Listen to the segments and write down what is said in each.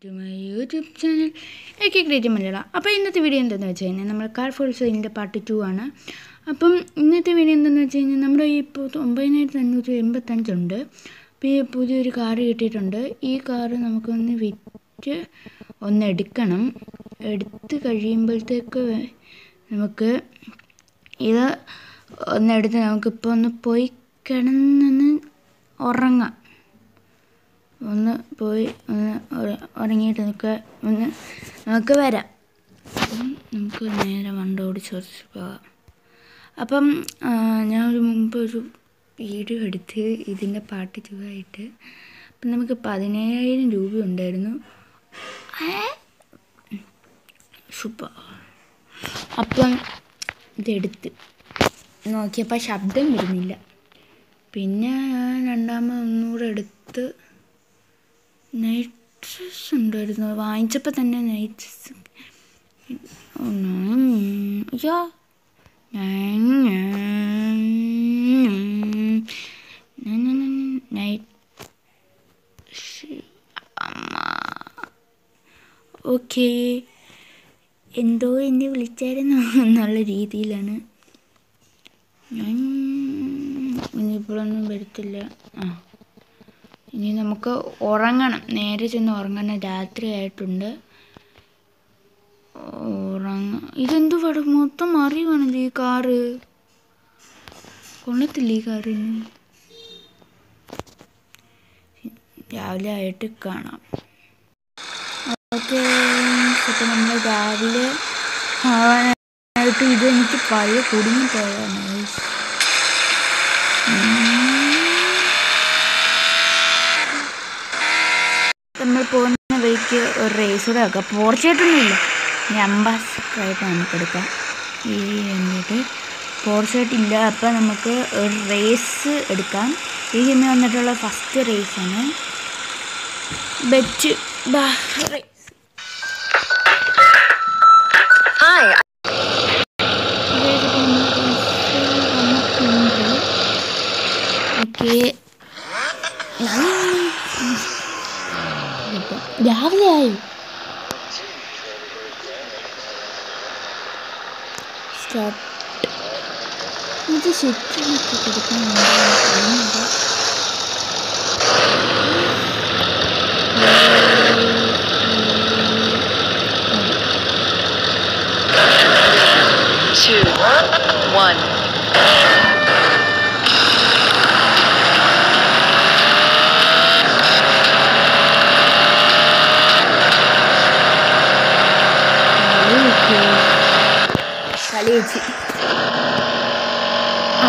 To my YouTube channel എനിക്ക് create Malayalam അപ്പോൾ ഇന്നത്തെ വീഡിയോ എന്താണെന്ന് വെച്ച് കഴിഞ്ഞാൽ നമ്മൾ കാർ ഫോൾസ് ഇതിൻ്റെ പാർട്ട് ടു ആണ് അപ്പം ഇന്നത്തെ വീഡിയോ എന്താണെന്ന് വെച്ച് കഴിഞ്ഞാൽ നമ്മുടെ ഈ ഇപ്പോൾ ഒമ്പതിനായിരത്തി അഞ്ഞൂറ്റി എൺപത്തഞ്ചുണ്ട് അപ്പോൾ ഈ പുതിയൊരു കാറ് കിട്ടിയിട്ടുണ്ട് ഈ കാറ് നമുക്കൊന്ന് വിറ്റ് ഒന്ന് എടുക്കണം എടുത്ത് കഴിയുമ്പോഴത്തേക്ക് നമുക്ക് ഇത് ഒന്നെടുത്ത് നമുക്കിപ്പോൾ ഒന്ന് പോയി കിടന്നൊന്ന് ഉറങ്ങാം ഒന്ന് പോയി ഒന്ന് ഉറ- ഉറങ്ങിയിട്ട് നമുക്ക് ഒന്ന് നമുക്ക് വരാം അപ്പം നമുക്ക് നേരെ വണ്ടി ഓടിച്ച് കുറച്ച് പോകാം അപ്പം ആ, ഞാൻ ഒരു മുമ്പ് ഒരു വീഡിയോ എടുത്ത് ഇതിൻ്റെ പാട്ട് ചുവായിട്ട് അപ്പം നമുക്ക് പതിനേഴായിരം രൂപ ഉണ്ടായിരുന്നു സൂപ്പർ അപ്പം ഇതെടുത്ത് നോക്കിയപ്പോൾ ശബ്ദം വരുന്നില്ല പിന്നെ ഞാൻ രണ്ടാമത് ഒന്നുകൂടെ എടുത്ത് നൈറ്റ് ഡ്രസ് ഉണ്ടായിരുന്നു വാങ്ങിച്ചപ്പോൾ തന്നെ നൈറ്റ് ഡ്രസ് അയ്യോ നൈറ്റ് ഓക്കെ എന്തോ എന്നെ വിളിച്ചായിരുന്നു എന്നുള്ള രീതിയിലാണ് ഞാൻ ഇനിയിപ്പോഴൊന്നും വരത്തില്ല ആ ഇനി നമുക്ക് ഉറങ്ങണം നേരെ ചെന്ന് ഉറങ്ങണം രാത്രി ആയിട്ടുണ്ട് ഉറങ്ങ ഇതെന്തു പട മൊത്തം മറിയുവാണല്ലോ ഈ കാറ് കൊള്ളത്തില്ല ഈ കാറിന് രാവിലെ ആയിട്ട് കാണാം ഓക്കെ ഇപ്പം നമ്മൾ രാവിലെ ആവാനായിട്ട് ഇത് എനിക്ക് പഴയ കുടുങ്ങി പോയാണ് നമ്മൾ പോകുന്ന വഴിക്ക് ഒരു റേസ് കൂടെ വെക്കാം പോർച്ചായിട്ടൊന്നുമില്ല ഇനി അംബാസിഡറായിട്ട് നമുക്ക് എടുക്കാം ഈ എന്നിട്ട് പോർച്ചായിട്ട് ഇല്ല അപ്പം നമുക്ക് ഒരു റേസ് എടുക്കാം ഈ ജിമ്മിൽ വന്നിട്ടുള്ള ഫസ്റ്റ് റേസാണ് ബെറ്റ് ബാ റേസ് Hi, ഓക്കെ രാവിലെ ആയോ സ്റ്റാർട്ട് ഇത് ശരിക്കും കൊടുക്കുന്നുണ്ട് two, one. കളി വെച്ച് ആ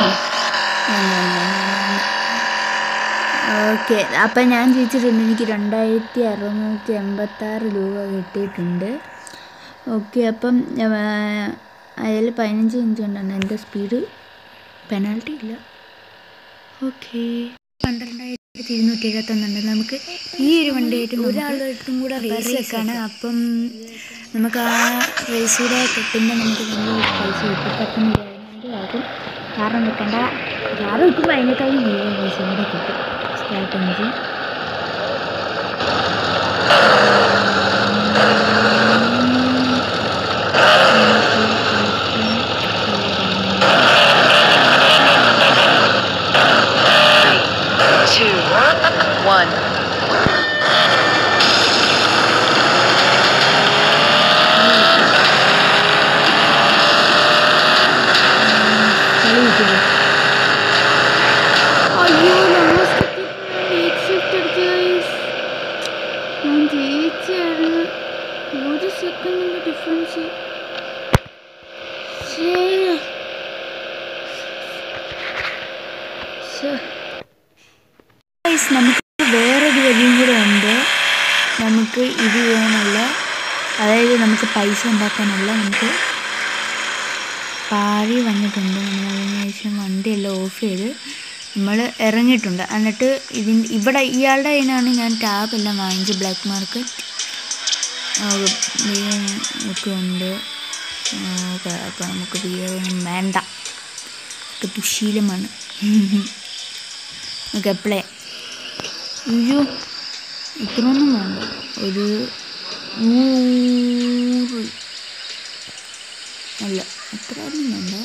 ഓക്കെ അപ്പം ഞാൻ ജയിച്ചിട്ടുണ്ട് എനിക്ക് രണ്ടായിരത്തി അറുന്നൂറ്റി എൺപത്താറ് രൂപ കിട്ടിയിട്ടുണ്ട് ഓക്കെ അപ്പം അതിൽ പതിനഞ്ച് ഇഞ്ച് കൊണ്ടാണ് എൻ്റെ സ്പീഡ് പെനാൽറ്റി ഇല്ല ഓക്കെ പന്ത്രണ്ടായിരത്തി ഇരുന്നൂറ്റി എഴുപത്തൊന്നുണ്ട് നമുക്ക് ഈ ഒരു വണ്ടിയായിട്ട് ഒരാളായിട്ടും കൂടെ റേസ് വെക്കാണ് അപ്പം നമുക്ക് ആ റേസ് കൂടെ കിട്ടുമ്പോൾ നമുക്ക് നല്ല പൈസ കിട്ടും പെട്ടെന്ന് വണ്ടി ആകും കാരണം വെക്കണ്ട കാറ് വെക്കുമ്പോൾ അതിനേക്കാളും വലിയ പൈസ കൂടെ കിട്ടും സ്റ്റാർട്ട് എഞ്ചിൻ Two, one. കളി കിട്ടുമോ അയ്യോ ലാസ്റ്റ് ഷിഫ്റ്റ് അടിച്ചു guys. ഞാൻ ജയിച്ചായിരുന്നു ഒരു സെക്കൻഡിൻ്റെ ഡിഫറൻസ് നമുക്ക് വേറൊരു വഴിയും കൂടെ ഉണ്ട് നമുക്ക് ഇത് ചെയ്യാനുള്ള അതായത് നമുക്ക് പൈസ ഉണ്ടാക്കാനല്ല നമുക്ക് പാഴി വന്നിട്ടുണ്ട് നമ്മൾ അതിന് ശേഷം വണ്ടിയെല്ലാം ഓഫ് ചെയ്ത് നമ്മൾ ഇറങ്ങിയിട്ടുണ്ട് എന്നിട്ട് ഇതിൻ ഇവിടെ ഇയാളുടെ കയ്യിലാണ് ഞാൻ ടാബ് എല്ലാം വാങ്ങിച്ച് ബ്ലാക്ക് മാർക്കറ്റ് ഒക്കെ ഉണ്ട് അപ്പോൾ നമുക്ക് ബിയറൊന്നും വേണ്ട ഒക്കെ ദുശീലമാണ് നമുക്ക് എപ്പോഴേ അയ്യോ ഇത്രയൊന്നും വേണ്ട ഒരു നൂറ് അല്ല അത്ര ഒന്നും വേണ്ട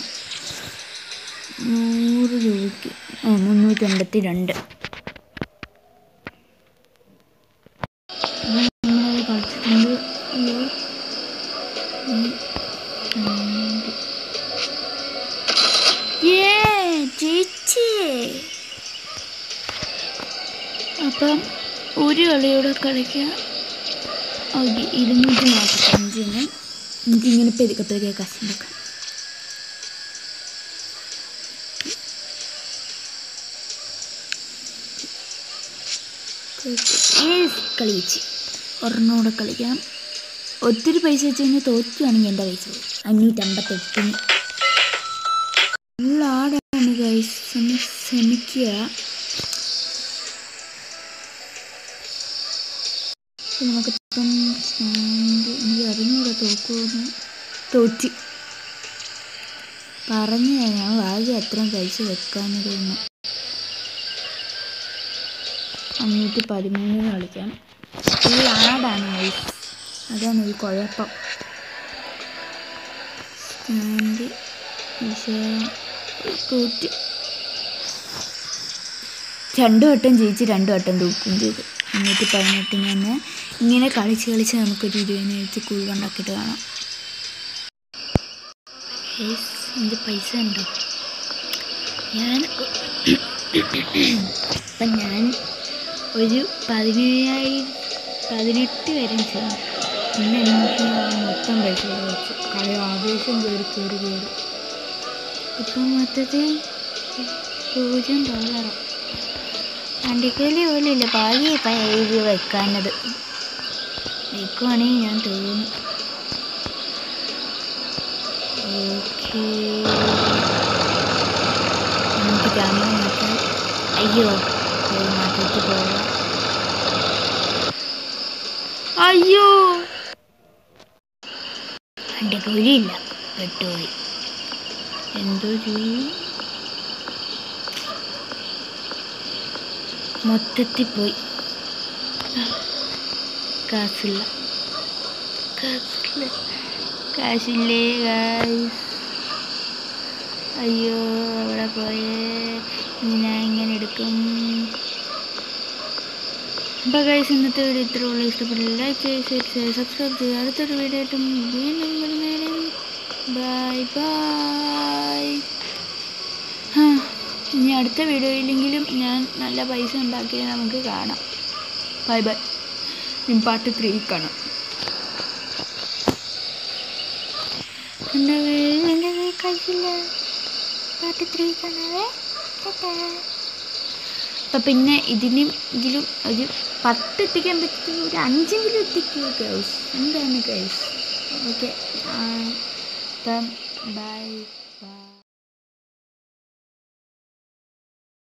നൂറ് രൂപയ്ക്ക് ആ മുന്നൂറ്റി അമ്പത്തി രണ്ട് നമ്മളത് കളിച്ചിട്ടുണ്ട് അയ്യോ ഉം, രണ്ട്. ഏ ചേച്ചി അപ്പം ഒരു കളിയൂടെ കളിക്കാം ഓക്കെ ഇരുന്നൂറ്റി നാൽപ്പത്തഞ്ചിന് എനിക്കിങ്ങനെ പെരുക്കെ പെരുക്കെ കാശുണ്ടാക്കാം കളി വെച്ച് ഒരെണ്ണൂടെ കളിക്കാം ഒത്തിരി പൈസ വെച്ച് കഴിഞ്ഞാൽ തോറ്റുവാണെങ്കിൽ എൻ്റെ പൈസ പോകും അഞ്ഞൂറ്റമ്പത്തെട്ടിന് നല്ല ആടാണ് ഗൈസ് ഒന്ന് ശ്രമിക്കുക ഇത് നമുക്കിപ്പം സ്റ്റാൻഡ് എനിക്ക് അറിഞ്ഞൂടെ തോക്കുമെന്ന് തോറ്റി പറഞ്ഞു ഞാൻ ഭാഗ്യം അത്രയും പൈസ വെക്കാനിരുന്നു അഞ്ഞൂറ്റി പതിമൂന്നിന് കളിക്കാം ഈ ആടാണ് ഗൈസ് അതാണ് ഒരു കുഴപ്പം സ്റ്റാൻഡ് വിഷയം തോറ്റ് രണ്ടു വട്ടം ജയിച്ച് രണ്ടു വട്ടം തോക്കുകയും ചെയ്തു അഞ്ഞൂറ്റി പതിനെട്ടിന് തന്നെ ഇങ്ങനെ കളിച്ച് കളിച്ച് നമുക്കൊരു ഇരുപതിനായിരത്തി കൂടുതൽ ഉണ്ടാക്കിയിട്ട് കാണാം ഗൈസ്, എൻ്റെ പൈസ ഉണ്ടോ ഞാൻ അപ്പം ഞാൻ ഒരു പതിനയ്യായിരം പതിനെട്ട് വരെ ചെയ്യും പിന്നെ എനിക്ക് ഞാൻ മൊത്തം പൈസ ഇവിടെ വെച്ചു കളി ആവേശം കയറി കയറി കയറി ഇപ്പം മൊത്തത്തിൽ പൂജ്യം ഡോളറോ വണ്ടിക്കൂലി പോലും ഇല്ല പാതി ഇപ്പം എഴുതി വെക്കാനത് വെക്കുവാണെങ്കിൽ ഞാൻ തോന്നും ഓക്കേ നമുക്ക് ക്യാമറ മാറ്റാം അയ്യോ ഇത് മാറ്റിയിട്ട് പോകാം അയ്യോ വണ്ടിക്കൂലി ഇല്ല പെട്ടുപോയി എന്തോ ചെയ്യും മൊത്തത്തിൽ പോയി കാശില്ല കാശില്ല കാശില്ലേ ഗായ്സ് അയ്യോ അവിടെ പോയേ ഇനി ഞാൻ ഇങ്ങനെ എടുക്കും അപ്പോൾ ഗൈസ് ഇന്നത്തെ വീഡിയോ ഇത്ര ഉള്ളൂ ഇഷ്ടപ്പെട്ടില്ല ലൈക്ക് ചെയ്യുക ഷെയർ ചെയ്യുക സബ്സ്ക്രൈബ് ചെയ്യുക അടുത്തൊരു വീഡിയോ ആയിട്ടും വീണ്ടും വരുന്നേരം ബൈ ബൈ ആ ഇനി അടുത്ത വീഡിയോയിലെങ്കിലും ഞാൻ നല്ല പൈസ ഉണ്ടാക്കിയത് നമുക്ക് കാണാം ബൈ ബൈ ഇനി പാർട്ട് ത്രീ കാണാം എൻ്റെ എൻ്റെ കഴിച്ചില്ല പാർട്ട് ത്രീ കാണാവേ അപ്പം പിന്നെ ഇതിനും ഇതിലും ഒരു പത്ത് എത്തിക്കാൻ പറ്റും ഒരു അഞ്ചെങ്കിലും എത്തിക്കുക ഗൈസ് എന്താണ് ഗൈസ് ഓക്കെ അപ്പം ബൈ